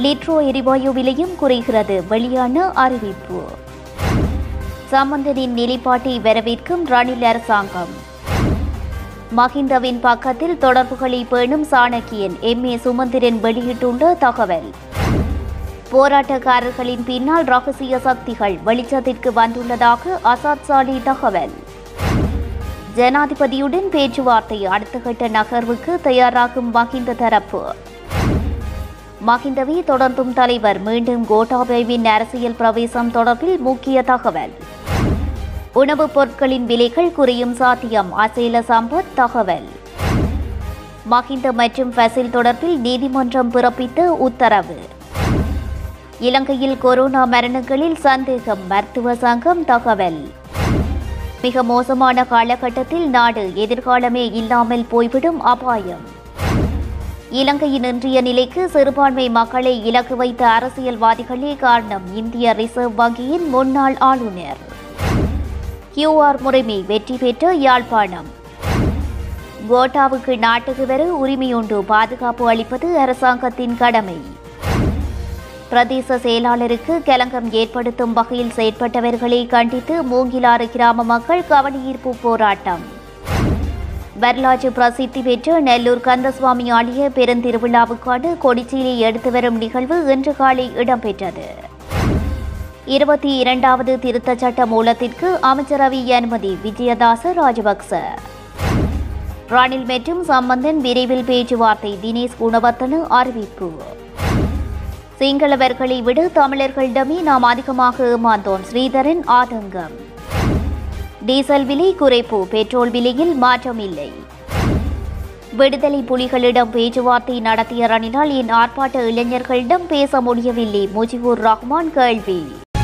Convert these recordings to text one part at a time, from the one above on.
லிட்ரோ எரிவாயு விலையும் குறைகிறது வெளியான அறிவிப்பு சம்பந்தனின் நிலைப்பாட்டை வரவேற்கும் ரணில் அரசாங்கம் மஹிந்தவின் பக்கத்தில் தொடர்புகளை பேணும் சாணக்கியன் எம் ஏ சுமந்திரன் வெளியிட்டுள்ள தகவல் போராட்டக்காரர்களின் பின்னால் ரகசிய சக்திகள் வெளிச்சத்திற்கு வந்துள்ளதாக அசாத் சாலி தகவல் ஜனாதிபதியுடன் பேச்சுவார்த்தை அடுத்த கட்ட நகர்வுக்கு தயாராகும் மஹிந்த தரப்பு மஹிந்தவை தொடர்ந்தும் தலைவர் மீண்டும் கோட்டாபயவின் அரசியல் பிரவேசம் தொடர்பில் முக்கிய தகவல் உணவுப் பொருட்களின் விலைகள் குறையும் சாத்தியம் அசேல சம்பத் தகவல் மஹிந்த மற்றும் ஃபசில் தொடர்பில் நீதிமன்றம் பிறப்பித்த உத்தரவு இலங்கையில் கொரோனா மரணங்களில் சந்தேகம் மருத்துவ சங்கம் தகவல் மிக மோசமான காலகட்டத்தில் நாடு எதிர்காலமே இல்லாமல் போய்விடும் அபாயம் இலங்கையின் இன்றைய நிலைக்கு சிறுபான்மை மக்களை இலக்கு வைத்த அரசியல்வாதிகளே காரணம் இந்திய ரிசர்வ் வங்கியின் முன்னாள் ஆளுநர் கியூஆர் முறைமை வெற்றி பெற்ற யாழ்ப்பாணம் கோட்டாவுக்கு நாட்டுக்கு வர உரிமையுண்டு பாதுகாப்பு அளிப்பது அரசாங்கத்தின் கடமை பிரதேச செயலாளருக்கு கலங்கம் ஏற்படுத்தும் வகையில் செயற்பட்டவர்களை கண்டித்து மூங்கிலாறு கிராம மக்கள் கவனஈர்ப்பு போராட்டம் வரலாற்று பிரசித்தி பெற்ற நெல்லூர் கந்தசுவாமி ஆலய பெருந்திருவிழாவுக்கான கொடிச்சீலை எடுத்து வரும் நிகழ்வு இன்று காலை இடம்பெற்றது இருபத்தி இரண்டாவது திருத்தச் சட்ட மூலத்திற்கு அமைச்சரவை அனுமதி விஜயதாச ராஜபக்ச ரணில் மற்றும் சம்பந்தன் விரைவில் பேச்சுவார்த்தை தினேஷ் குணவர்த்தன அறிவிப்பு சிங்களவர்களை விட தமிழர்களிடமே நாம் அதிகமாக ஏமாந்தோம் ஸ்ரீதரன் ஆதங்கம் டீசல் விலை குறைப்பு பெட்ரோல் விலையில் மாற்றம் இல்லை விடுதலை புலிகளிடம் பேச்சுவார்த்தை நடத்திய ரணிலால் என் ஆர்ப்பாட்ட இளைஞர்களிடம் பேச முடியவில்லை முஜிபுர் ரஹ்மான் கேள்வி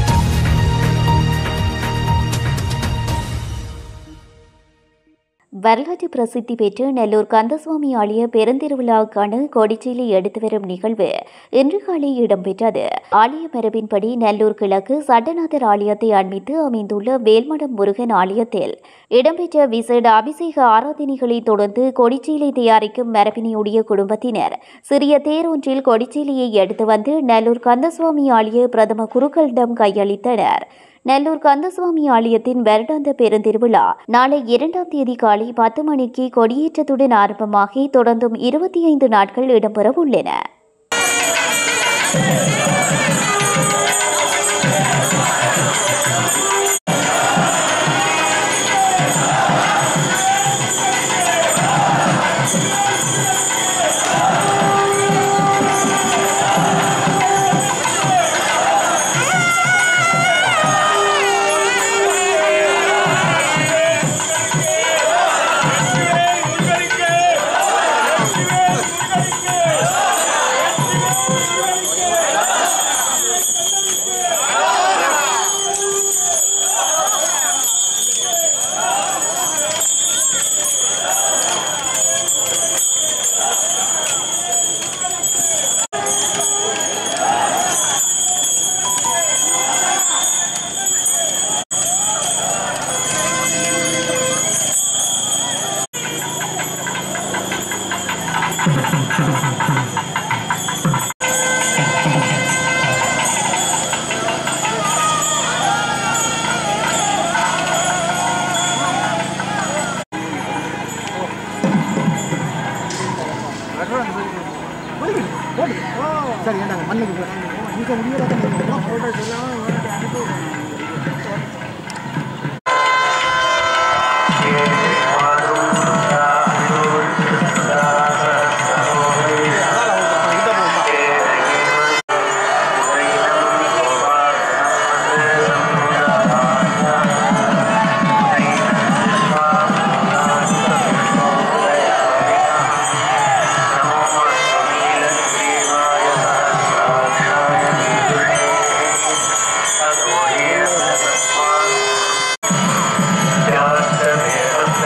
வரலாற்று பிரசித்தி பெற்ற நெல்லூர் கந்தசுவாமி ஆலய பெருந்திருவிழாவுக்கான கொடிச்சீலை எடுத்து வரும் நிகழ்வு இன்று காலை இடம்பெற்றது ஆலய மரபின்படி நெல்லூர் கிழக்கு சட்டநாதர் ஆலயத்தை அண்மித்து அமைந்துள்ள வேல்மடம் முருகன் ஆலயத்தில் இடம்பெற்ற விசேட அபிஷேக ஆராதனைகளை தொடர்ந்து கொடிச்சீலை தயாரிக்கும் மரபினையுடைய குடும்பத்தினர் சிறிய தேரொன்றில் கொடிச்சீலையை எடுத்து வந்து நெல்லூர் கந்தசுவாமி ஆலய பிரதம குருக்களிடம் கையளித்தனர் நெல்லூர் கந்தசுவாமி ஆலயத்தின் வருடாந்த பெருந்திருவிழா நாளை இரண்டாம் தேதி காலை பத்து மணிக்கு கொடியேற்றத்துடன் ஆரம்பமாகி தொடர்ந்தும் இருபத்தி ஐந்து நாட்கள் இடம்பெற உள்ளன சரி ஏண்டாங்க மண்ணுக்கு மிக முடியாத Yeah.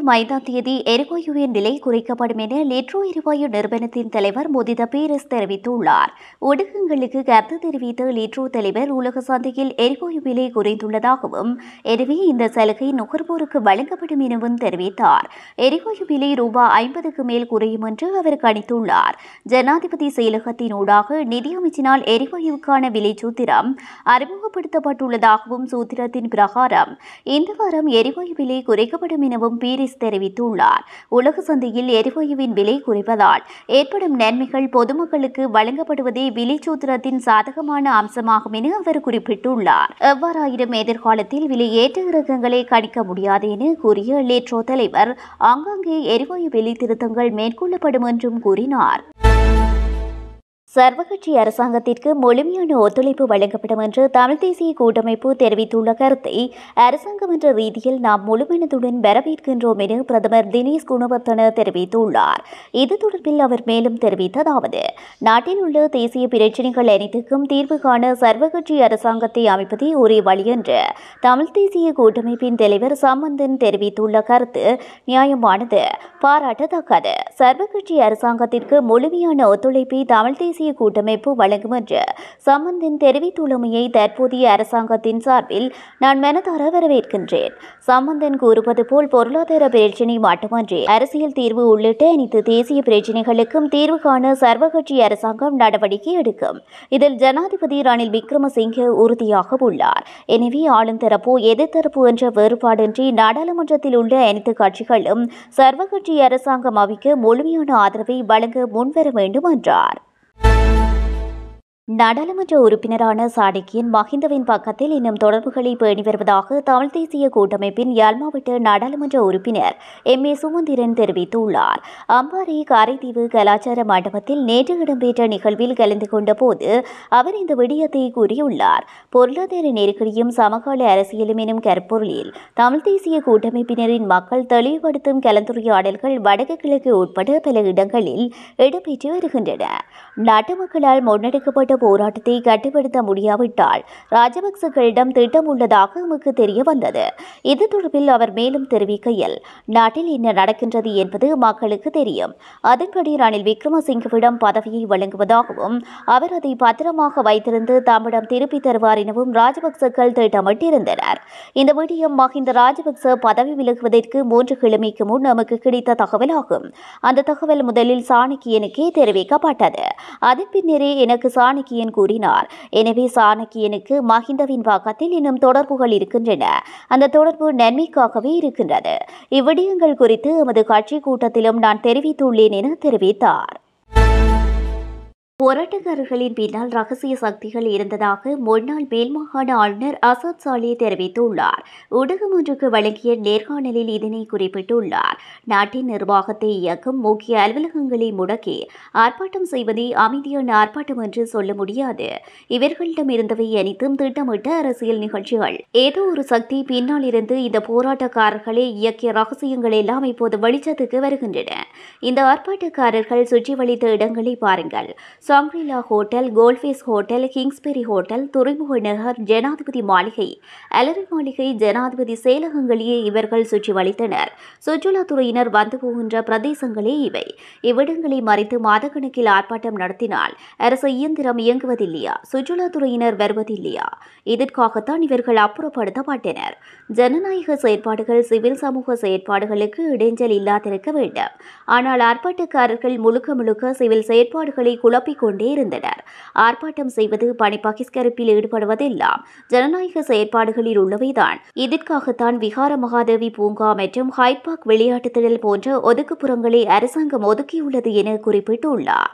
எதிர்வரும் ஐந்தாம் தேதி எரிவாயுவின் விலை குறைக்கப்படும் என லிட்ரோ எரிவாயு நிறுவனத்தின் தலைவர் முதித பீரஸ் தெரிவித்துள்ளார் ஊடகங்களுக்கு கருத்து தெரிவித்த லிட்ரோ தலைவர் உலக சந்தையில் எரிவாயு விலை குறைந்துள்ளதாகவும் எனவே இந்த சலுகை நுகர்வோருக்கு வழங்கப்படும் எனவும் தெரிவித்தார் எரிவாயு விலை ரூபாய் ஐம்பதுக்கு மேல் குறையும் என்று அவர் கணித்துள்ளார் ஜனாதிபதி செயலகத்தினூடாக நிதியமைச்சினால் எரிவாயுவுக்கான விலை சூத்திரம் அறிமுகப்படுத்தப்பட்டுள்ளதாகவும் சூத்திரத்தின் பிரகாரம் இந்த வாரம் எரிவாயு விலை குறைக்கப்படும் எனவும் பீரிஸ் தெரிவித்துள்ளார் உலக சந்தையில் எரிவாயுவின் விலை குறைவதால் ஏற்படும் நன்மைகள் பொதுமக்களுக்கு வழங்கப்படுவதே விலை சூத்திரத்தின் சாதகமான அம்சமாகும் என அவர் குறிப்பிட்டுள்ளார் எவ்வாறாயினும் எதிர்காலத்தில் விலை ஏற்ற இறக்கங்களை கணிக்க முடியாது என கூறிய லேட்ரோ தலைவர் ஆங்காங்கே எரிவாயு விலை திருத்தங்கள் மேற்கொள்ளப்படும் என்றும் கூறினார் சர்வகட்சி அரசாங்கத்திற்கு முழுமையான ஒத்துழைப்பு வழங்கப்படும் என்று தமிழ் தேசிய கூட்டமைப்பு தெரிவித்துள்ள கருத்தை அரசாங்கம் என்ற ரீதியில் நாம் முழுமனதுடன் வரவேற்கின்றோம் என பிரதமர் தினேஷ் குணவர்த்தன தெரிவித்துள்ளார் இது தொடர்பில் அவர் மேலும் தெரிவித்ததாவது நாட்டில் உள்ள தேசிய பிரச்சினைகள் அனைத்துக்கும் தீர்வு காண சர்வகட்சி அரசாங்கத்தை அமைப்பதே ஒரே வழி என்று தமிழ் தேசிய கூட்டமைப்பின் தலைவர் சம்பந்தன் தெரிவித்துள்ள கருத்து நியாயமானது பாராட்டத்தக்கது சர்வகட்சி அரசாங்கத்திற்கு முழுமையான ஒத்துழைப்பை தமிழ் தேசிய தேசிய கூட்டமைப்பு வழங்கும் என்று சம்பந்தன் தெரிவித்துள்ளமையை தற்போதைய அரசாங்கத்தின் சார்பில் நான் மனதார வரவேற்கின்றேன் சம்பந்தன் கூறுவது போல் பொருளாதார பிரச்சினை மட்டுமன்றி அரசியல் தீர்வு உள்ளிட்ட அனைத்து தேசிய பிரச்சினைகளுக்கும் தீர்வு காண சர்வகட்சி அரசாங்கம் நடவடிக்கை எடுக்கும் இதில் ஜனாதிபதி ரணில் விக்ரமசிங்கே உறுதியாக உள்ளார் எனவே ஆளும் தரப்போ எதிர்த்தரப்பு என்ற வேறுபாடின்றி நாடாளுமன்றத்தில் உள்ள அனைத்து கட்சிகளும் சர்வகட்சி அரசாங்கம் அமைக்க முழுமையான ஆதரவை வழங்க முன்வர வேண்டும் என்றார் நாடாளுமன்ற உறுப்பினரான சாணக்கியன் மஹிந்தவின் பக்கத்தில் இன்னும் தொடர்புகளை பேணி வருவதாக தமிழ் தேசிய கூட்டமைப்பின் யாழ் மாவட்ட நாடாளுமன்ற உறுப்பினர் எம் ஏ சுமந்திரன் தெரிவித்துள்ளார் அம்பாறை காரைதீவு கலாச்சார மண்டபத்தில் நேற்று இடம்பெற்ற நிகழ்வில் கலந்து கொண்ட போது அவர் இந்த விடயத்தை கூறியுள்ளார் பொருளாதார நெருக்கடியும் சமகால அரசியலும் எனும் கருப்பொருளில் தமிழ் தேசிய கூட்டமைப்பினரின் மக்கள் தெளிவுபடுத்தும் கலந்துரையாடல்கள் வடக்கு கிழக்கு உட்பட பல இடங்களில் இடம்பெற்று வருகின்றன நாட்டு மக்களால் முன்னெடுக்கப்பட்ட போராட்டத்தை கட்டுப்படுத்த முடியாவிட்டால் ராஜபக்சகளிடம் திட்டம் உள்ளதாக நமக்கு தெரிய வந்தது இது தொடர்பில் அவர் மேலும் தெரிவிக்கையில் நாட்டில் என்ன நடக்கின்றது என்பது மக்களுக்கு தெரியும் அதன்படி ரணில் விக்ரமசிங்கவிடம் பதவியை வழங்குவதாகவும் அவர் அதை பத்திரமாக வைத்திருந்து தம்மிடம் திருப்பித் தருவார் எனவும் ராஜபக்சக்கள் திட்டமிட்டிருந்தனர் இந்த விடயம் மஹிந்த ராஜபக்ச பதவி விலகுவதற்கு மூன்று கிழமைக்கு முன் நமக்கு கிடைத்த தகவலாகும் அந்த தகவல் முதலில் சாணக்கியனுக்கே தெரிவிக்கப்பட்டது அதன் பின்னரே எனக்கு சாணக்கியன் கூறினார் எனவே சாணக்கியனுக்கு மஹிந்தவின் பக்கத்தில் இன்னும் தொடர்புகள் இருக்கின்றன அந்த தொடர்பு நன்மைக்காகவே இருக்கின்றது இவ்விடயங்கள் குறித்து எமது கட்சி கூட்டத்திலும் நான் தெரிவித்துள்ளேன் என தெரிவித்தார் போராட்டக்காரர்களின் பின்னால் ரகசிய சக்திகள் இருந்ததாக முன்னாள் மேல்மாகாண ஆளுநர் அசாத் சாலே தெரிவித்துள்ளார் ஊடகம் ஒன்றுக்கு வழங்கிய நேர்காணலில் இதனை குறிப்பிட்டுள்ளார் நாட்டின் நிர்வாகத்தை இயக்கும் முக்கிய அலுவலகங்களை முடக்கி ஆர்ப்பாட்டம் செய்வதே அமைதியான ஆர்ப்பாட்டம் என்று சொல்ல முடியாது இவர்களிடம் இருந்தவை அனைத்தும் திட்டமிட்ட அரசியல் நிகழ்ச்சிகள் ஏதோ ஒரு சக்தி பின்னால் இருந்து இந்த போராட்டக்காரர்களை இயக்கிய ரகசியங்கள் எல்லாம் இப்போது வெளிச்சத்துக்கு வருகின்றன இந்த ஆர்ப்பாட்டக்காரர்கள் சுற்றி வளைத்த இடங்களை பாருங்கள் Shangrila hotel Galle Face hotel Kingsbury hotel துறைமுக நகர் ஜனாதிபதி மாளிகை அலரி மாளிகை ஜனாதிபதி செயலகங்களையே இவர்கள் சுற்றி வளைத்தனர் சுற்றுலாத்துறையினர் வந்து போகின்ற பிரதேசங்களே இவை இவ்விடங்களை மறைத்து மாதக்கணக்கில் ஆர்ப்பாட்டம் நடத்தினால் அரசு இயந்திரம் இயங்குவதில்லையா சுற்றுலாத்துறையினர் வருவதில்லையா இதற்காகத்தான் இவர்கள் அப்புறப்படுத்தப்பட்டனர் ஜனநாயக செயற்பாடுகள் சிவில் சமூக செயற்பாடுகளுக்கு இடைஞ்சல் இல்லாதிருக்க வேண்டும் ஆனால் ஆர்ப்பாட்டக்காரர்கள் முழுக்க முழுக்க சிவில் செயற்பாடுகளை குழப்பிக் கொண்டே இருந்தனர் ஆர்ப்பாட்டம் செய்வது பணி பகிஷ்கரிப்பில் ஈடுபடுவதெல்லாம் ஜனநாயக செயற்பாடுகளில் உள்ளவைதான் இதற்காகத்தான் விகார மகாதேவி பூங்கா மற்றும் ஹைபாக் விளையாட்டுத் திடல் போன்ற ஒதுக்குப்புறங்களை அரசாங்கம் ஒதுக்கியுள்ளது என குறிப்பிட்டுள்ளார்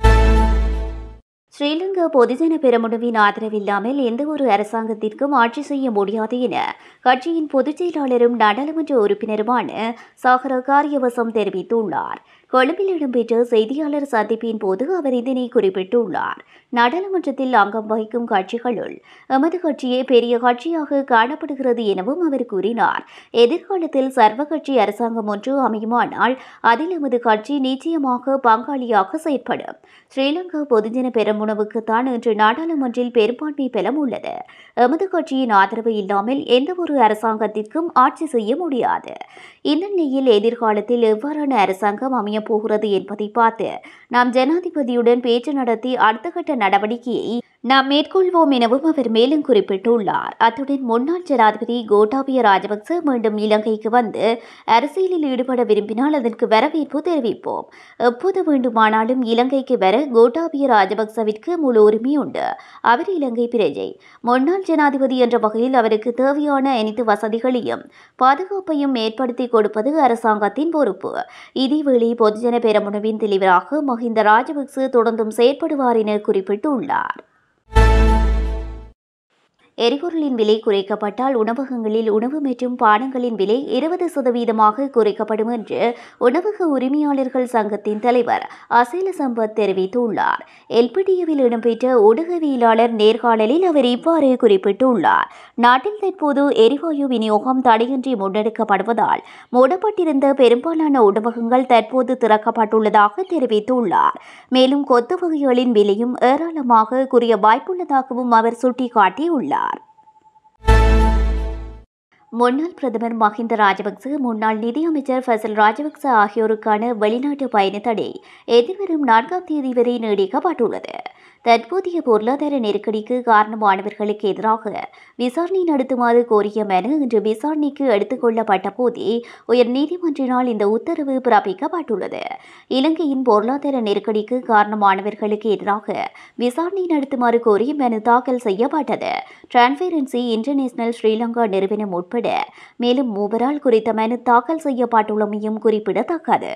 ஸ்ரீலங்கா பொதுஜன பெரமுனவின் ஆதரவில்லாமல் எந்த ஒரு அரசாங்கத்திற்கும் ஆட்சி செய்ய முடியாது என கட்சியின் பொதுச் செயலாளரும் நாடாளுமன்ற உறுப்பினருமான சாகர காரியவசம் தெரிவித்துள்ளார் கொழும்பில் இடம்பெற்ற செய்தியாளர் சந்திப்பின் போது அவர் இதனை குறிப்பிட்டுள்ளார் நாடாளுமன்றத்தில் அங்கம் வகிக்கும் கட்சிகளுள் எமது கட்சியே பெரிய கட்சியாக காணப்படுகிறது எனவும் அவர் கூறினார் எதிர்காலத்தில் சர்வ கட்சி அரசாங்கம் ஒன்று அமையுமானால் அதில் எமது கட்சி நிச்சயமாக பங்காளியாக செயற்படும் ஸ்ரீலங்கா பொதுஜன பெரமுனவுக்குத்தான் இன்று நாடாளுமன்றில் பெரும்பான்மை பலம் உள்ளது எமது கட்சியின் ஆதரவு இல்லாமல் எந்தவொரு அரசாங்கத்திற்கும் ஆட்சி செய்ய முடியாது இந்த நிலையில் எதிர்காலத்தில் எவ்வாறான அரசாங்கம் அமையப் போகிறது என்பதை பார்த்து நாம் ஜனாதிபதியுடன் பேச்சு நடத்தி அடுத்த கட்ட நடவடிக்கையை நாம் மேற்கொள்வோம் எனவும் அவர் மேலும் குறிப்பிட்டுள்ளார் அத்துடன் முன்னாள் ஜனாதிபதி கோட்டாபய ராஜபக்ச மீண்டும் இலங்கைக்கு வந்து அரசியலில் ஈடுபட விரும்பினால் அதற்கு வரவேற்பு தெரிவிப்போம் எப்போது வேண்டுமானாலும் இலங்கைக்கு வர கோட்டாபய ராஜபக்சவிற்கு முழு உரிமை உண்டு அவர் இலங்கை பிரஜை முன்னாள் ஜனாதிபதி என்ற வகையில் அவருக்கு தேவையான அனைத்து வசதிகளையும் பாதுகாப்பையும் ஏற்படுத்தி கொடுப்பது அரசாங்கத்தின் பொறுப்பு இதேவேளை பொதுஜன பெரமுனவின் தலைவராக மஹிந்த ராஜபக்ச தொடர்ந்தும் செயற்படுவார் என குறிப்பிட்டுள்ளார் எரிபொருளின் விலை குறைக்கப்பட்டால் உணவகங்களில் உணவு மற்றும் பானங்களின் விலை இருபது சதவீதமாக குறைக்கப்படும் என்று உணவக உரிமையாளர்கள் சங்கத்தின் தலைவர் அசேல சம்பத் தெரிவித்துள்ளார் எல்பிடிஏவில் இடம்பெற்ற ஊடகவியலாளர் நேர்காணலில் அவர் இவ்வாறு குறிப்பிட்டுள்ளார் நாட்டில் தற்போது எரிவாயு விநியோகம் தடையின்றி முன்னெடுக்கப்படுவதால் மூடப்பட்டிருந்த பெரும்பாலான உணவகங்கள் தற்போது திறக்கப்பட்டுள்ளதாக தெரிவித்துள்ளார் மேலும் கொத்து வகைகளின் விலையும் ஏராளமாக குறைய வாய்ப்புள்ளதாகவும் அவர் சுட்டிக்காட்டியுள்ளார் முன்னாள் பிரதமர் மஹிந்த ராஜபக்ச முன்னாள் நிதியமைச்சர் ஃபசல் ராஜபக்ச ஆகியோருக்கான வெளிநாட்டு பயண தடை எதிர்வரும் நான்காம் தேதி வரை நீடிக்கப்பட்டுள்ளது தற்போதைய பொருளாதார நெருக்கடிக்கு காரணமானவர்களுக்கு எதிராக விசாரணை நடத்துமாறு கோரிய மனு இன்று விசாரணைக்கு எடுத்துக் கொள்ளப்பட்ட போதே உயர் நீதிமன்றினால் இந்த உத்தரவு பிறப்பிக்கப்பட்டுள்ளது இலங்கையின் பொருளாதார நெருக்கடிக்கு காரணமானவர்களுக்கு எதிராக விசாரணை நடத்துமாறு கோரி மனு தாக்கல் செய்யப்பட்டது டிரான்ஸ்பரன்சி இன்டர்நேஷனல் ஸ்ரீலங்கா நிறுவனம் உட்பட மேலும் மூவரால் குறித்த மனு தாக்கல் செய்யப்பட்டுள்ளமையும் குறிப்பிடத்தக்கது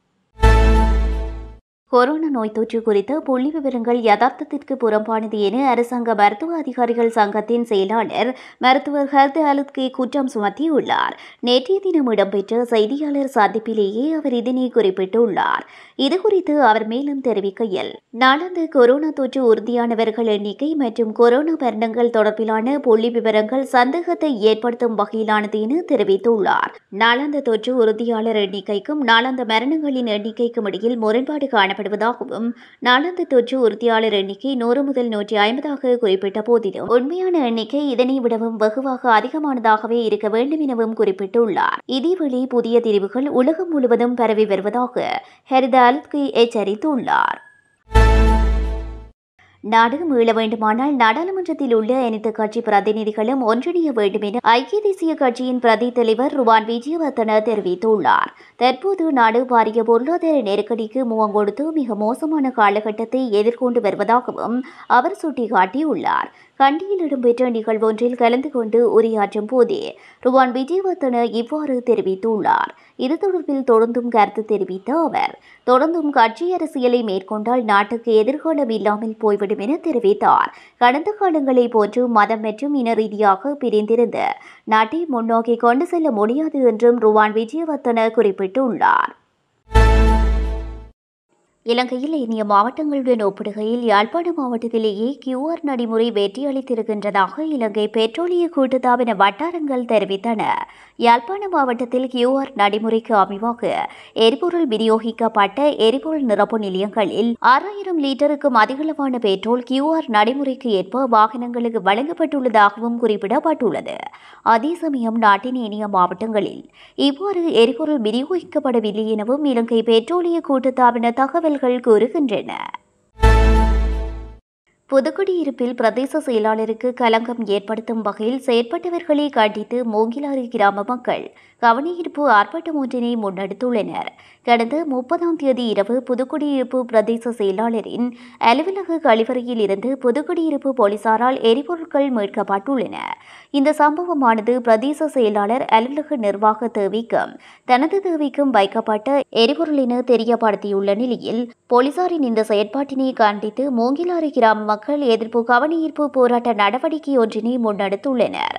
கொரோனா நோய் தொற்று குறித்த புள்ளி விவரங்கள் யதார்த்தத்திற்கு புறம்பானது என அரசாங்க மருத்துவ அதிகாரிகள் சங்கத்தின் செயலாளர் மருத்துவர் ஹர்த் அலுத்கே குற்றம் சுமத்தியுள்ளார் நேற்றைய தினம் இடம்பெற்ற செய்தியாளர் சந்திப்பிலேயே அவர் இதனை குறிப்பிட்டுள்ளார் இதுகுறித்து அவர் மேலும் தெரிவிக்கையில் நாளாந்த கொரோனா தொற்று உறுதியானவர்கள் எண்ணிக்கை மற்றும் கொரோனா மரணங்கள் தொடர்பிலான புள்ளி விவரங்கள் சந்தேகத்தை ஏற்படுத்தும் வகையிலானது என தெரிவித்துள்ளார் நாளாந்த தொற்று உறுதியாளர் எண்ணிக்கைக்கும் நாளாந்த மரணங்களின் எண்ணிக்கைக்கும் இடையில் முரண்பாடு காணப்படுவதாகவும் நாளாந்த தொற்று உறுதியாளர் எண்ணிக்கை நூறு முதல் நூற்றி ஐம்பதாக குறிப்பிட்ட போதிலும் உண்மையான எண்ணிக்கை இதனை விடவும் வெகுவாக அதிகமானதாகவே இருக்க வேண்டும் எனவும் குறிப்பிட்டுள்ளார் இதேவேளை புதிய திரிவுகள் உலகம் முழுவதும் பரவி வருவதாக ஹெரித அலுத்கி எச்சரித்துள்ளார் நாடு மீள வேண்டுமானால் நாடாளுமன்றத்தில் உள்ள அனைத்து கட்சி பிரதிநிதிகளும் ஒன்றிணைய வேண்டும் என ஐக்கிய தேசிய கட்சியின் பிரதி தலைவர் ருவான் விஜயவர்தன தெரிவித்துள்ளார் தற்போது நாடு பாரிய பொருளாதார நெருக்கடிக்கு முகம் கொடுத்து மிக மோசமான காலகட்டத்தை எதிர்கொண்டு வருவதாகவும் அவர் சுட்டிக்காட்டியுள்ளார் கண்டியில் இடம்பெற்ற நிகழ்வொன்றில் கலந்து கொண்டு உரையாற்றும் போதே ருவான் விஜயவர்தன இவ்வாறு தெரிவித்துள்ளார் இது தொடர்பில் தொடர்ந்தும் கருத்து தெரிவித்த அவர் தொடர்ந்தும் கட்சி அரசியலை மேற்கொண்டால் நாட்டுக்கு எதிர்காலம் இல்லாமல் போய்விடும் என தெரிவித்தார் கடந்த காலங்களைப் போன்று மதம் மற்றும் இன ரீதியாக பிரிந்திருந்த நாட்டை முன்னோக்கி கொண்டு செல்ல முடியாது என்றும் ருவான் விஜயவர்தன குறிப்பிட்டுள்ளார் இலங்கையில் இனிய மாவட்டங்களுடன் ஒப்பிடுகையில் யாழ்ப்பாண மாவட்டத்திலேயே கியூஆர் நடைமுறை வெற்றியளித்திருக்கின்றதாக இலங்கை பெட்ரோலிய கூட்டுத்தாபன வட்டாரங்கள் தெரிவித்தன யாழ்ப்பாண மாவட்டத்தில் கியூஆர் நடைமுறைக்கு அமைவாக எரிபொருள் விநியோகிக்கப்பட்ட எரிபொருள் நிரப்பு நிலையங்களில் ஆறாயிரம் லிட்டருக்கும் அதிகளவான பெட்ரோல் கியூஆர் நடைமுறைக்கு ஏற்ப வாகனங்களுக்கு வழங்கப்பட்டுள்ளதாகவும் குறிப்பிடப்பட்டுள்ளது அதே சமயம் நாட்டின் இனிய மாவட்டங்களில் இவ்வாறு எரிபொருள் விநியோகிக்கப்படவில்லை எனவும் இலங்கை பெட்ரோலிய கூட்டுத்தாபன தகவல்கள் கூறுகின்றன புதுக்குடியிருப்பில் பிரதேச செயலாளருக்கு களங்கம் ஏற்படுத்தும் வகையில் செயற்பட்டவர்களை கண்டித்து மூங்கிலாறு கிராம மக்கள் கவனஈர்ப்பு ஆர்ப்பாட்டம் ஒன்றினை முன்னெடுத்துள்ளனர் கடந்த முப்பதாம் தேதி இரவு புதுக்குடியிருப்பு பிரதேச செயலாளரின் அலுவலக கழிவறையில் இருந்து புதுக்குடியிருப்பு போலீசாரால் எரிபொருட்கள் மீட்கப்பட்டுள்ளன இந்த சம்பவமானது பிரதேச செயலாளர் அலுவலக நிர்வாக தேவைக்கும் தனது தேவைக்கும் வைக்கப்பட்ட எரிபொருள் என தெரியப்படுத்தியுள்ள நிலையில் போலீசாரின் இந்த செயற்பாட்டினை கண்டித்து மூங்கிலாறு கிராம மக்கள் எதிர்ப்பு கவனஈர்ப்பு போராட்ட நடவடிக்கை ஒன்றினை முன்னெடுத்துள்ளனர்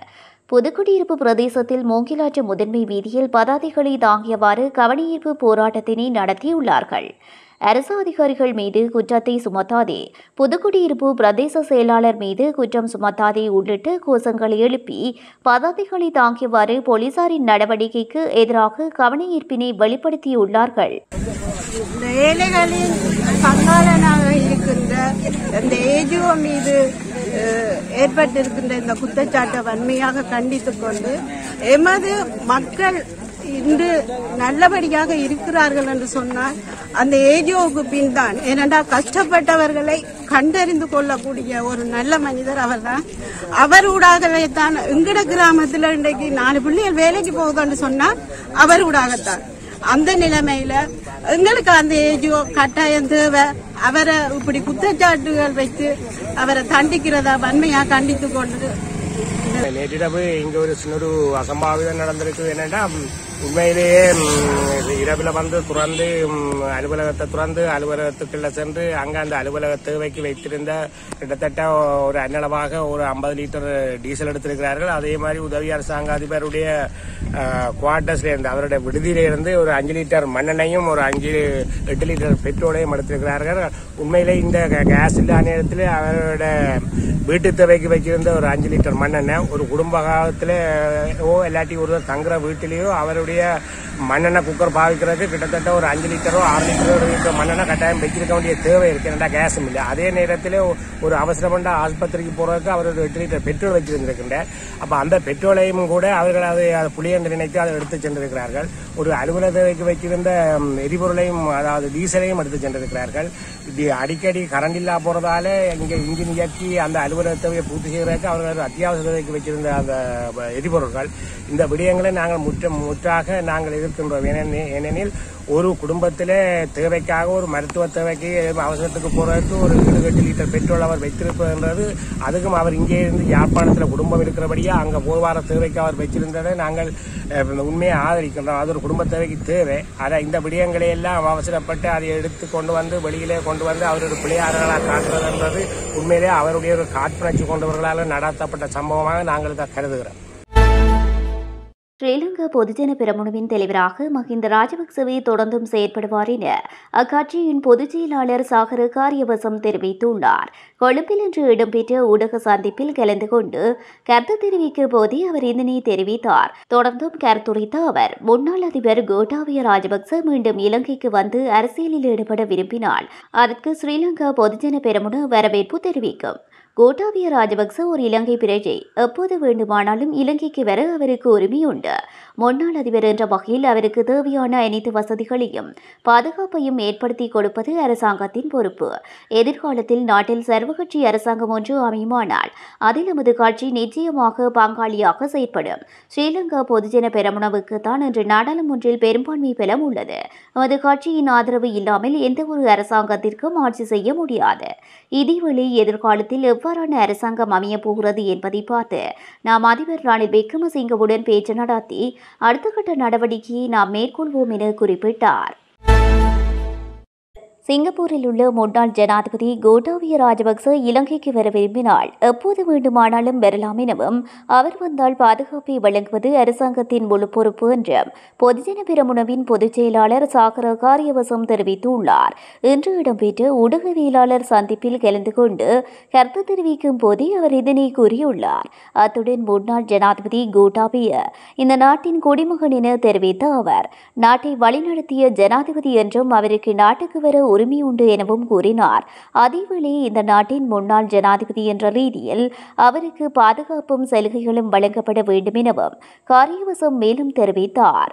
புதுக்குடியிருப்பு பிரதேசத்தில் மூங்கிலாற்று முதன்மை வீதியில் பதாதைகளை தாங்கியவாறு கவனஈர்ப்பு போராட்டத்தினை நடத்தியுள்ளார்கள் அரசு அதிகாரிகள் மீது குற்றத்தை சுமத்தாதே புதுக்குடியிருப்பு பிரதேச செயலாளர் மீது குற்றம் சுமத்தாதே உள்ளிட்ட கோஷங்களை எழுப்பி பதாதைகளை தாங்கியவாறு போலீசாரின் நடவடிக்கைக்கு எதிராக கவனஈர்ப்பினை வெளிப்படுத்தியுள்ளார்கள் இந்த ஏழைகளின் பங்காளனாக இருக்கின்ற இந்த ஏஜிஓ மீது அஹ், ஏற்பட்டிருக்கின்ற இந்த குற்றச்சாட்டை வன்மையாக கண்டித்துக் கொண்டு எமது மக்கள் இன்று நல்லபடியாக இருக்கிறார்கள் என்று சொன்னால் அந்த ஏஜிஓவுக்கு பின் தான் ஏனென்றால் கஷ்டப்பட்டவர்களை கண்டறிந்து கொள்ளக்கூடிய ஒரு நல்ல மனிதர் அவர்தான் அவர் ஊடாகவே தான் எங்கட கிராமத்தில் இன்றைக்கு நாலு பிள்ளைகள் வேலைக்கு போகுதுன்னு சொன்னால் அவர் ஊடாகத்தான் அந்த நிலைமையில எங்களுக்கு அந்த ஏஜோ கட்டாயம் தேவை அவரை இப்படி குற்றச்சாட்டுகள் வைத்து அவரை தண்டிக்கிறதா வன்மையா கண்டித்து கொண்டு நேற்றிரவு இங்க ஒரு சின்ன ஒரு அசம்பாவிதம் நடந்திருக்கு என்னன்னா ம், உண்மையிலேயே ம், இரவுல வந்து துறந்து ம், அலுவலகத்தை துறந்து அலுவலகத்துக்குள்ள சென்று அங்க அந்த அலுவலக தேவைக்கு வைத்திருந்த கிட்டத்தட்ட ஒரு அன்னளவாக ஒரு ஐம்பது லிட்டர் டீசல் எடுத்திருக்கிறார்கள் அதே மாதிரி உதவி அரசாங்க அதிபருடைய குவார்டர்ஸ்ல இருந்து அவருடைய விடுதியில இருந்து ஒரு அஞ்சு லிட்டர் மண்ணெண்ணையும் ஒரு அஞ்சு எட்டு லிட்டர் பெட்ரோலையும் எடுத்திருக்கிறார்கள் உண்மையிலே இந்த க- கேஸ் இல்லா நேரத்தில் அவரோட வீட்டு தேவைக்கு வச்சிருந்த ஒரு அஞ்சு லிட்டர் மண்ணெண்ணெய் ஒரு குடும்ப காலத்தில் ஓ இல்லாட்டி ஒரு தங்குற வீட்டிலேயோ அவருடைய மண்ணெண்ணெய் குக்கர் பாவிக்கிறதுக்கு கிட்டத்தட்ட ஒரு அஞ்சு லிட்டரோ ஆறு லிட்டரோ இருக்கிற மண்ணெண்ணெய் கட்டாயம் வச்சிருக்க வேண்டிய தேவை இருக்கு ஏன்னா கேஸும் இல்லை அதே நேரத்தில் ஒரு அவசரமண்ட ஆஸ்பத்திரிக்கு போறதுக்கு அவர் ஒரு எட்டு லிட்டர் பெட்ரோல் வச்சிருந்திருக்கின்ற அப்ப அந்த பெட்ரோலையும் கூட அவர்கள் அதை அதை புளியென்று நினைத்து அதை எடுத்து சென்றிருக்கிறார்கள் ஒரு அலுவலக தேவைக்கு வைத்திருந்த ம், எரிபொருளையும் அதாவது டீசலையும் எடுத்து சென்றிருக்கிறார்கள் இப்படி அடிக்கடி கரண்ட் இல்லா போறதால இங்க இன்ஜின் இயக்கி அந்த அலுவலக தேவையை பூர்த்தி செய்வதற்கு அவர்கள் அத்தியாவசிய தேவைக்கு வச்சிருந்த அந்த ப- எரிபொருட்கள் இந்த விடயங்களை நாங்கள் முற்ற முற்றாக நாங்கள் எதிர்க்கின்றோம் ஏனெனில் ஏனெனில் ஒரு குடும்பத்திலே தேவைக்காக ஒரு மருத்துவ தேவைக்கு அவசரத்துக்கு போறதுக்கு ஒரு ஏழு எட்டு லிட்டர் பெட்ரோல் அவர் வைத்திருப்பதுன்றது அதுக்கும் அவர் இங்கே இருந்து யாழ்ப்பாணத்தில் குடும்பம் இருக்கிறபடியா அங்க போவார தேவைக்கு அவர் வச்சிருந்ததை நாங்கள் அஹ், உண்மையை ஆதரிக்கின்றோம் அது ஒரு குடும்ப தேவைக்கு தேவை அதை இந்த விடயங்களை எல்லாம் அவசரப்பட்டு அதை எடுத்து கொண்டு வந்து வெளியிலே கொண்டு வந்து அவர் ஒரு பிள்ளையாளர்களாக காட்டுறதுன்றது உண்மையிலே அவருடைய ஒரு காட்புணர்ச்சி கொண்டவர்களால் நடத்தப்பட்ட சம்பவமாக நாங்கள் இதை கருதுகிறோம் ஸ்ரீலங்கா பொதுஜன பெரமுனவின் தலைவராக மஹிந்த ராஜபக்சவே தொடர்ந்தும் செயற்படுவார் என அக்கட்சியின் பொதுச் செயலாளர் சாகர காரியவசம் தெரிவித்துள்ளார் கொழும்பில் இன்று இடம்பெற்ற ஊடக சந்திப்பில் கலந்து கொண்டு கருத்து தெரிவிக்கும் போதே அவர் இதனை தெரிவித்தார் தொடர்ந்தும் கருத்துரைத்த அவர் முன்னாள் அதிபர் கோட்டாபய ராஜபக்ச மீண்டும் இலங்கைக்கு வந்து அரசியலில் ஈடுபட விரும்பினால் அதற்கு ஸ்ரீலங்கா பொதுஜன பெரமுன வரவேற்பு தெரிவிக்கும் கோட்டாபய ராஜபக்ச ஒரு இலங்கை பிரஜை எப்போது வேண்டுமானாலும் இலங்கைக்கு வர அவருக்கு உரிமை உண்டு முன்னாள் அதிபர் என்ற வகையில் அவருக்கு தேவையான அனைத்து வசதிகளையும் பாதுகாப்பையும் ஏற்படுத்தி கொடுப்பது அரசாங்கத்தின் பொறுப்பு எதிர்காலத்தில் நாட்டில் சர்வகட்சி அரசாங்கம் ஒன்று அமையுமானால் அதில் நமது கட்சி நிச்சயமாக பங்காளியாக செயற்படும் ஸ்ரீலங்கா பொதுஜன பெரமுனவுக்கு தான் இன்று நாடாளுமன்றில் பெரும்பான்மை பலம் உள்ளது நமது கட்சியின் ஆதரவு இல்லாமல் எந்த ஒரு அரசாங்கத்திற்கும் ஆட்சி செய்ய முடியாது இதேவேளை எதிர்காலத்தில் எவ்வாறான அரசாங்கம் அமையப் போகிறது என்பதை பார்த்து நாம் அதிபர் ரணில் விக்ரமசிங்கவுடன் பேச்சு நடத்தி அடுத்த கட்ட நடவடிக்கையை நாம் மேற்கொள்வோம் என குறிப்பிட்டார் சிங்கப்பூரில் உள்ள முன்னாள் ஜனாதிபதி கோட்டாபய ராஜபக்ச இலங்கைக்கு வர விரும்பினால் எப்போது வேண்டுமானாலும் வரலாம் எனவும் அவர் வந்தால் பாதுகாப்பை வழங்குவது அரசாங்கத்தின் முழு பொறுப்பு என்றும் பொதுஜன பெரமுனவின் பொதுச் செயலாளர் சாகர காரியவசம் தெரிவித்துள்ளார் இன்று இடம்பெற்ற ஊடகவியலாளர் சந்திப்பில் கலந்து கொண்டு கருத்து தெரிவிக்கும் போதே அவர் இதனை கூறியுள்ளார் அத்துடன் முன்னாள் ஜனாதிபதி கோட்டாபய இந்த நாட்டின் குடிமகன் என தெரிவித்த அவர் நாட்டை வழிநடத்திய ஜனாதிபதி என்றும் அவருக்கு நாட்டுக்கு வர உரிமை உண்டு எனவும் கூறினார் அதேவேளை இந்த நாட்டின் முன்னாள் ஜனாதிபதி என்ற ரீதியில் அவருக்கு பாதுகாப்பும் சலுகைகளும் வழங்கப்பட வேண்டும் எனவும் காரியவசம் மேலும் தெரிவித்தார்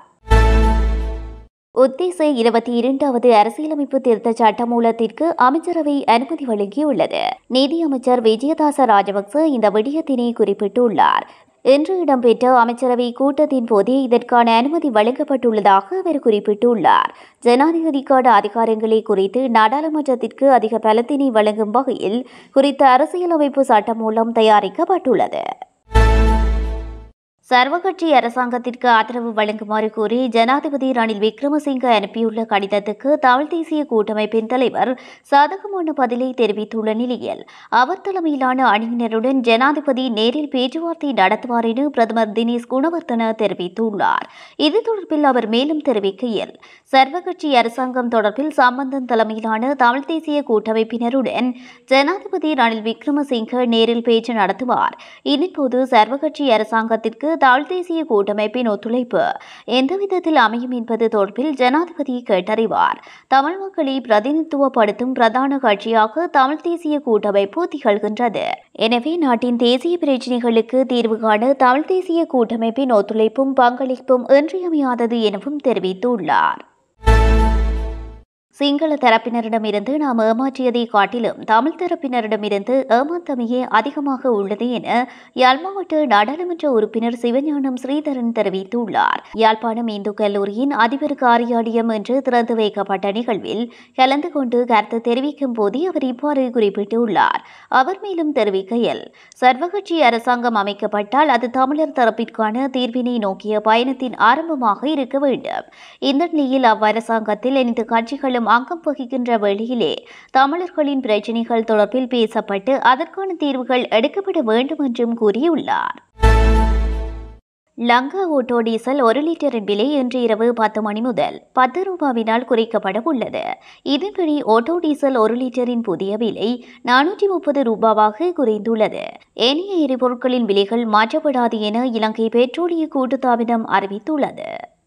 உத்தேச இருபத்தி இரண்டாவது அரசியலமைப்பு திருத்த சட்டமூலத்திற்கு அமைச்சரவை அனுமதி வழங்கியுள்ளது நீதியமைச்சர் விஜயதாச ராஜபக்ச இந்த விடயத்தினை குறிப்பிட்டுள்ளார் இன்று இடம்பெற்ற அமைச்சரவை கூட்டத்தின் போதே இதற்கான அனுமதி வழங்கப்பட்டுள்ளதாக அவர் குறிப்பிட்டுள்ளார் ஜனாதிபதிக்கான அதிகாரங்களை குறித்து நாடாளுமன்றத்திற்கு அதிக பலத்தினை வழங்கும் வகையில் குறித்த அரசியலமைப்பு சட்டம் மூலம் தயாரிக்கப்பட்டுள்ளது சர்வகட்சி அரசாங்கத்திற்கு ஆதரவு வழங்குமாறு கோரி ஜனாதிபதி ரணில் விக்ரமசிங்க அனுப்பியுள்ள கடிதத்துக்கு தமிழ் தேசிய கூட்டமைப்பின் தலைவர் சாதகமான பதிலை தெரிவித்துள்ள நிலையில் அவர் தலைமையிலான அணியினருடன் ஜனாதிபதி நேரில் பேச்சுவார்த்தை நடத்துவார் என பிரதமர் தினேஷ் குணவர்த்தன தெரிவித்துள்ளார் இது தொடர்பில் அவர் மேலும் தெரிவிக்கையில் சர்வகட்சி அரசாங்கம் தொடர்பில் சம்பந்தன் தலைமையிலான தமிழ் தேசிய கூட்டமைப்பினருடன் ஜனாதிபதி ரணில் விக்ரமசிங்க நேரில் பேச்சு நடத்துவார் இதன்போது சர்வகட்சி அரசாங்கத்திற்கு தமிழ் தேசிய கூட்டமைப்பின் ஒத்துழைப்பு எந்த விதத்தில் அமையும் என்பது தொடர்பில் ஜனாதிபதி கேட்டறிவார் தமிழ் மக்களை பிரதிநிதித்துவப்படுத்தும் பிரதான கட்சியாக தமிழ் தேசிய கூட்டமைப்பு திகழ்கின்றது எனவே நாட்டின் தேசிய பிரச்சினைகளுக்கு தீர்வு காண தமிழ் தேசிய கூட்டமைப்பின் ஒத்துழைப்பும் பங்களிப்பும் இன்றியமையாதது எனவும் தெரிவித்துள்ளார் சிங்கள தரப்பினரிடமிருந்து நாம் ஏமாற்றியதை காட்டிலும் தமிழ் தரப்பினரிடமிருந்து ஏமாற்றமையே அதிகமாக உள்ளது என யாழ் மாவட்ட நாடாளுமன்ற உறுப்பினர் சிவஞானம் ஸ்ரீதரன் தெரிவித்துள்ளார் யாழ்ப்பாணம் இந்து கல்லூரியின் அதிபர் காரியாலயம் என்று திறந்து வைக்கப்பட்ட நிகழ்வில் கலந்து கொண்டு கருத்து தெரிவிக்கும் போதே அவர் இவ்வாறு குறிப்பிட்டுள்ளார் அவர் மேலும் தெரிவிக்கையில் சர்வகட்சி அரசாங்கம் அமைக்கப்பட்டால் அது தமிழர் தரப்பிற்கான தீர்வினை நோக்கிய பயணத்தின் ஆரம்பமாக இருக்க வேண்டும் இந்த நிலையில் அவ்வரசாங்கத்தில் அனைத்து கட்சிகளும் அங்கம் வகிக்கின்ற வேளையிலே தமிழர்களின் பிரச்சினைகள் தொடர்பில் பேசப்பட்டு அதற்கான தீர்வுகள் எடுக்கப்பட வேண்டும் என்றும் கூறியுள்ளார் லங்கா ஓட்டோ டீசல் ஒரு லிட்டரின் விலை இன்று இரவு பத்து மணி முதல் பத்து ரூபாவினால் குறைக்கப்பட உள்ளது இதன்படி ஓட்டோ டீசல் ஒரு லிட்டரின் புதிய விலை நானூற்றி முப்பது ரூபாவாக குறைந்துள்ளது ஏனைய எரிபொருட்களின் விலைகள் மாற்றப்படாது என இலங்கை பெட்ரோலிய கூட்டுத்தாபனம் அறிவித்துள்ளது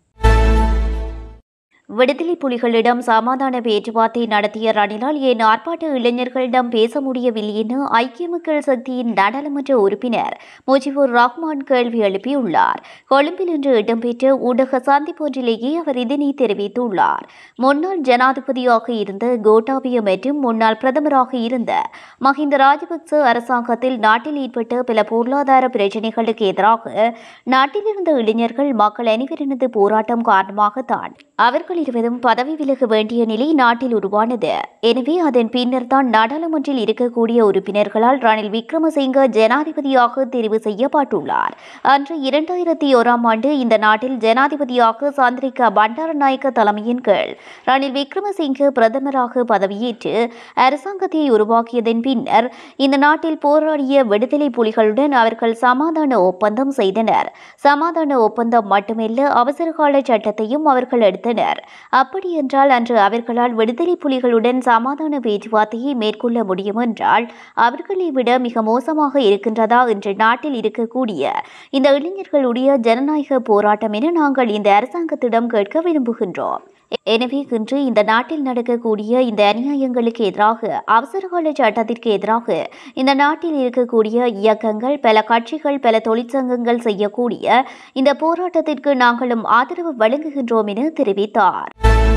விடுதலை புலிகளிடம் சமாதான பேச்சுவார்த்தை நடத்திய ரணிலால் ஏன் ஆர்ப்பாட்ட இளைஞர்களிடம் பேச முடியவில்லை என ஐக்கிய மக்கள் சக்தியின் நாடாளுமன்ற உறுப்பினர் முஜிபுர் ரஹ்மான் கேள்வி எழுப்பியுள்ளார் கொழும்பில் இன்று இடம்பெற்ற ஊடக சந்திப்பொன்றிலேயே அவர் இதனை தெரிவித்துள்ளார் முன்னாள் ஜனாதிபதியாக இருந்த கோட்டாபிய மற்றும் முன்னாள் பிரதமராக இருந்த மஹிந்த ராஜபக்ச அரசாங்கத்தில் நாட்டில் ஏற்பட்ட பல பொருளாதார பிரச்சினைகளுக்கு எதிராக நாட்டில் இருந்த இளைஞர்கள் மக்கள் அனைவரினது போராட்டம் காரணமாகத்தான் அவர்கள் இருவரும் பதவி விலக வேண்டிய நிலை நாட்டில் உருவானது எனவே அதன் பின்னர் தான் நாடாளுமன்றில் இருக்கக்கூடிய உறுப்பினர்களால் ரணில் விக்ரமசிங்க ஜனாதிபதியாக தெரிவு செய்யப்பட்டுள்ளார் அன்று இரண்டாயிரத்தி ஓராம் ஆண்டு இந்த நாட்டில் ஜனாதிபதியாக சந்திரிகா பண்டாரநாயக்க தலைமையின் கீழ் ரணில் விக்ரமசிங்க பிரதமராக பதவியேற்று அரசாங்கத்தை உருவாக்கியதன் பின்னர் இந்த நாட்டில் போராடிய விடுதலை புலிகளுடன் அவர்கள் சமாதான ஒப்பந்தம் செய்தனர் சமாதான ஒப்பந்தம் மட்டுமல்ல அவசரகால சட்டத்தையும் அவர்கள் எடுத்தனர் அப்படியென்றால் அன்று அவர்களால் விடுதலை புலிகளுடன் சமாதான பேச்சுவார்த்தையை மேற்கொள்ள முடியும் என்றால் அவர்களை விட மிக மோசமாக இருக்கின்றதா என்று நாட்டில் இருக்கக்கூடிய இந்த இளைஞர்களுடைய ஜனநாயக போராட்டம் என நாங்கள் இந்த அரசாங்கத்திடம் கேட்க விரும்புகின்றோம் எனவே இன்று இந்த நாட்டில் நடக்கக்கூடிய இந்த அநியாயங்களுக்கு எதிராக அவசரகால சட்டத்திற்கு எதிராக இந்த நாட்டில் இருக்கக்கூடிய இயக்கங்கள் பல கட்சிகள் பல தொழிற்சங்கங்கள் செய்யக்கூடிய இந்த போராட்டத்திற்கு நாங்களும் ஆதரவு வழங்குகின்றோம் என தெரிவித்தார்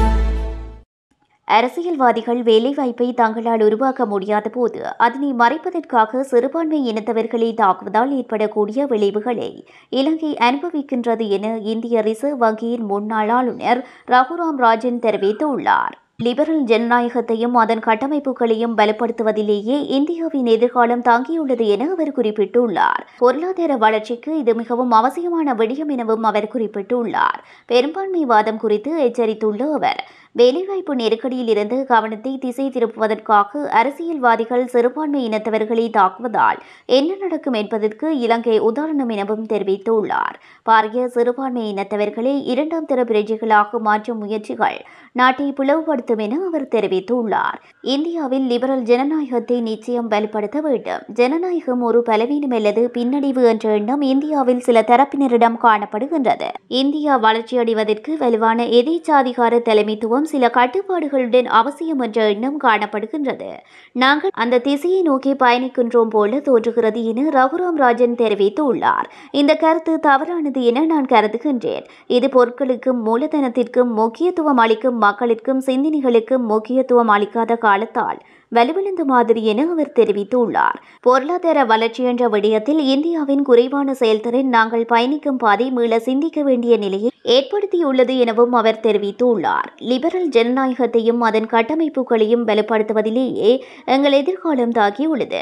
அரசியல்வாதிகள் வேலைவாய்ப்பை தங்களால் உருவாக்க முடியாத போது அதனை மறைப்பதற்காக சிறுபான்மை இனத்தவர்களை தாக்குவதால் ஏற்படக்கூடிய விளைவுகளை இலங்கை அனுபவிக்கின்றது என இந்திய ரிசர்வ் வங்கியின் முன்னாள் ஆளுநர் ரகுராம் ராஜன் தெரிவித்துள்ளார் லிபரல் ஜனநாயகத்தையும் அதன் கட்டமைப்புகளையும் பலப்படுத்துவதிலேயே இந்தியாவின் எதிர்காலம் தாங்கியுள்ளது என அவர் குறிப்பிட்டுள்ளார் பொருளாதார வளர்ச்சிக்கு இது மிகவும் அவசியமான விடயம் எனவும் அவர் குறிப்பிட்டுள்ளார் பெரும்பான்மைவாதம் குறித்து எச்சரித்துள்ள அவர் வேலைவாய்ப்பு நெருக்கடியில் இருந்து கவனத்தை திசை திருப்புவதற்காக அரசியல்வாதிகள் சிறுபான்மை இனத்தவர்களை தாக்குவதால் என்ன நடக்கும் என்பதற்கு இலங்கை உதாரணம் எனவும் தெரிவித்துள்ளார் பாரிய சிறுபான்மை இனத்தவர்களை இரண்டாம் தர பிரஜைகளாக மாற்றும் முயற்சிகள் நாட்டை பிளவுபடுத்தும் என அவர் தெரிவித்துள்ளார் இந்தியாவில் லிபரல் ஜனநாயகத்தை நிச்சயம் வலுப்படுத்த வேண்டும் ஜனநாயகம் ஒரு பலவீனம் அல்லது பின்னடைவு என்ற எண்ணம் இந்தியாவில் சில தரப்பினரிடம் காணப்படுகின்றது இந்தியா வளர்ச்சியடைவதற்கு வலுவான எதேச்சாதிகார தலைமைத்துவம் சில கட்டுப்பாடுகளுடன் அவசியம் என்ற எண்ணம் காணப்படுகின்றது நாங்கள் அந்த திசையை நோக்கி பயணிக்கின்றோம் போல தோன்றுகிறது என ரகுராம் ராஜன் தெரிவித்துள்ளார் இந்த கருத்து தவறானது என நான் கருதுகின்றேன் இது பொருட்களுக்கும் மூலதனத்திற்கும் முக்கியத்துவம் அளிக்கும் மக்களுக்கும் சிந்தனைகளுக்கும் முக்கியத்துவம் அளிக்காத காலத்தால் வலுவிழந்த மாதிரி என அவர் தெரிவித்துள்ளார் பொருளாதார வளர்ச்சி என்ற விடயத்தில் இந்தியாவின் குறைவான செயல்திறன் நாங்கள் பயணிக்கும் பாதை மீள சிந்திக்க வேண்டிய நிலையை ஏற்படுத்தியுள்ளது எனவும் அவர் தெரிவித்துள்ளார் லிபரல் ஜனநாயகத்தையும் அதன் கட்டமைப்புகளையும் பலப்படுத்துவதிலேயே எங்கள் எதிர்காலம் தாக்கியுள்ளது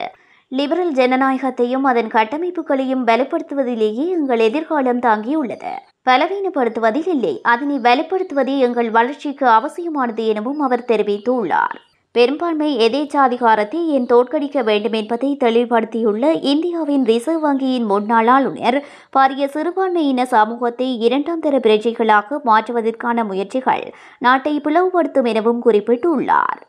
லிபரல் ஜனநாயகத்தையும் அதன் கட்டமைப்புகளையும் வலுப்படுத்துவதிலேயே எங்கள் எதிர்காலம் தாங்கியுள்ளது பலவீனப்படுத்துவதில் இல்லை அதனை வலுப்படுத்துவதே எங்கள் வளர்ச்சிக்கு அவசியமானது எனவும் அவர் தெரிவித்துள்ளார் பெரும்பான்மை எதேச்சாதிகாரத்தை ஏன் தோற்கடிக்க வேண்டும் என்பதை தெளிவுபடுத்தியுள்ள இந்தியாவின் ரிசர்வ் வங்கியின் முன்னாள் ஆளுநர் பாரிய சிறுபான்மையின சமூகத்தை இரண்டாம் தர பிரஜைகளாக மாற்றுவதற்கான முயற்சிகள் நாட்டை பிளவுபடுத்தும் எனவும் குறிப்பிட்டுள்ளார்